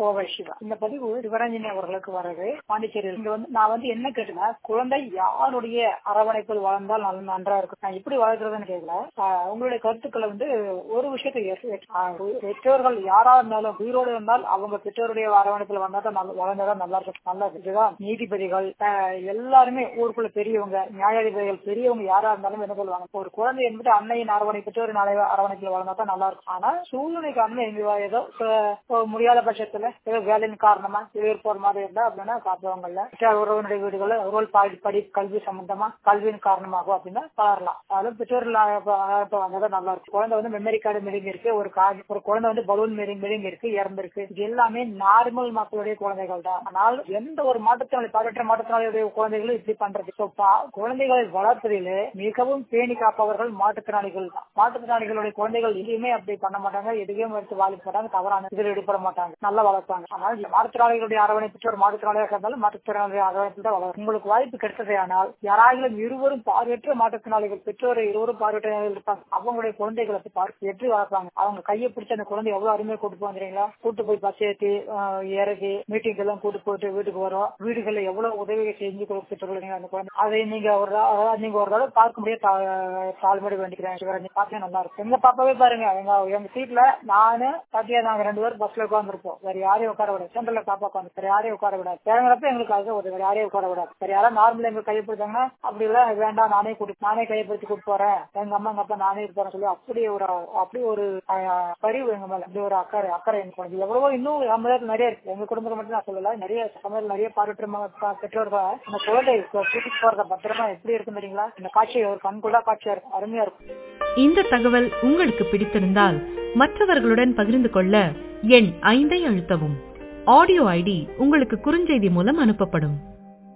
கோவை சிவா இந்த பதிவு சிவரஞ்சனி அவர்களுக்கு வருது பாண்டிச்சேரியில் இங்க வந்து நான் வந்து என்ன கேட்டேன்னா குழந்தை யாருடைய அரவணைப்பில் வளர்ந்தால் நல்ல நன்றா இருக்கும் நான் எப்படி வளர்க்கறதுன்னு கேட்கல ஆஹ் உங்களுடைய கருத்துக்களை வந்து ஒரு விஷயத்தை ஏற்று- ஏற்று- ஆஹ் பெற்றோர்கள் யாரா இருந்தாலும் உயிரோடு இருந்தால் அவங்க பெற்றோருடைய அரவணைப்பில் வந்தா தான் நல்ல வளர்ந்தாதான் நல்லா இருக்கும் நல்லது இதுதான் நீதிபதிகள் ஆஹ் எல்லாருமே ஊருக்குள்ள பெரியவங்க நியாயாதிபதிகள் பெரியவங்க யாரா இருந்தாலும் என்ன சொல்லுவாங்க ஒரு குழந்தை என்பது அன்னையின் அரவணை பெற்றோரின் அலை- அரவணைப்பில் வளர்ந்தா தான் நல்லா இருக்கும் ஆனா சூழ்நிலை காரணமா எங்க ஏதோ சில- ஒரு முடியாத பட்சத்துல ஏதோ வேலையின் காரணமா வெளியூர் போற மாதிரி இருந்தா அப்படின்னா காப்பவங்கல்ல உறவினுடைய வீடுகள் உறவு படி படி கல்வி சம்பந்தமா கல்வியின் காரணமாகும் அப்படின்னா வளரலாம் அதுவும் பெற்றோர்கள் வந்ததான் நல்லா இருக்கும் குழந்தை வந்து மெமரி கார்டு மெருங்கி இருக்கு ஒரு கார்டு ஒரு குழந்தை வந்து பலூன் மெருங்கி மெருங்கி இருக்கு இறந்திருக்கு இது எல்லாமே நார்மல் மக்களுடைய குழந்தைகள் தான் ஆனால் எந்த ஒரு மாற்றுத்திறனாளி பாடற்ற மாற்றுத்திறனாளியுடைய குழந்தைகளும் இப்படி பண்றது So, பா- குழந்தைகளை வளர்ப்பதிலே மிகவும் பேணி காப்பவர்கள் மாற்றுத்திறனாளிகள் தான் மாற்றுத்திறனாளிகளுடைய குழந்தைகள் எதுவுமே அப்படி பண்ண மாட்டாங்க எதுவும் எடுத்து வாலிக்க மாட்டாங்க தவறான இதில் ஈடுபட மாட்டாங்க நல்லா வளர்ப்பாங்க ஆனால் இந்த மாற்றுத்திறனாளிகளுடைய அரவணைப்பு ஒரு மாற்றுத்திறனாளியாக இருந்தாலும் மாற்றுத்திறனாளிய அரவணைப்பு தான் வளரும் உங்களுக்கு வாய்ப்பு கிடைத்ததே ஆனால் யாராயிலும் இருவரும் பார்வையற்ற மாற்றுத்திறனாளிகள் பெற்றோர் இருவரும் பார்வையற்ற இருப்பாங்க அவங்களுடைய குழந்தைகளை போய் பார்த்து எப்படி வளர்ப்பாங்க அவங்க கையை பிடிச்ச அந்த குழந்தை எவ்வளவு அருமையா கூட்டு போகிறீங்களா கூட்டு போய் பஸ் ஏற்றி ஆஹ், இறக்கி மீட்டிங் எல்லாம் கூட்டு போயிட்டு வீட்டுக்கு வரும் வீடுகளில் எவ்வளவு உதவிகள் செஞ்சு கொடுத்துட்டு அந்த குழந்தை அதை நீங்க ஒரு தடவை- அதாவது நீங்க ஒரு தடவை பார்க்க முடியாது தாழ்மடி வேண்டிக்கிறேன் சிவரஞ்சன் பார்த்தா நல்லா இருக்கும் எங்க பாப்பாவே பாருங்க எங்க எங்க சீட்ல நானு சத்யா நாங்க ரெண்டு பேரும் பஸ்ல உட்காந்துருப்போம் வேற யாரையும் உட்கார விடாது சென்டர்ல பாப்பா உட்காந்து வேற யாரையும் உட்கார விடாது இறங்குறப்ப எங்களுக்கு அது ஒரு வேற யாரையும் உட்கார விடாது வேற யாராவது நார்மலா எங்க கையை பிடிச்சாங்கன்னா அப்படி இல்ல வேண்டாம் நானே கூட்டி நானே கையை பிடிச்சி கூட்டு போறேன் எங்க அம்மா எங்க அப்பா நானே இருப்பேன் சொல்லி அப்படி ஒரு அப்படி ஒரு ஆஹ், பரிவு எங்க மேல அப்படி ஒரு அக்கறை அக்கறை எனக்கு குழந்தை எவ்வளவோ இன்னும் சமுதாயத்தில் நிறைய இருக்கு எங்க குடும்பத்தை மட்டும் நான் சொல்லல நிறைய சமுதாயத்தில் நிறைய பார்வையற்ற ம- பெற்றோர்கள் அந்த குழந்தை கூட்டிட்டு போறத பத்திரமா எப்படி இருக்கும் தெரியுங்களா இந்த காட்சி ஒரு கண்கொள்ளா காட்சியா இருக்கும் அருமையா இருக்கும் இந்த தகவல் உங்களுக்கு பிடித்திருந்தால் மற்றவர்களுடன் பகிர்ந்து கொள்ள எண் ஐந்தை அழுத்தவும் ஆடியோ ஐடி உங்களுக்கு குறுஞ்செய்தி மூலம் அனுப்பப்படும்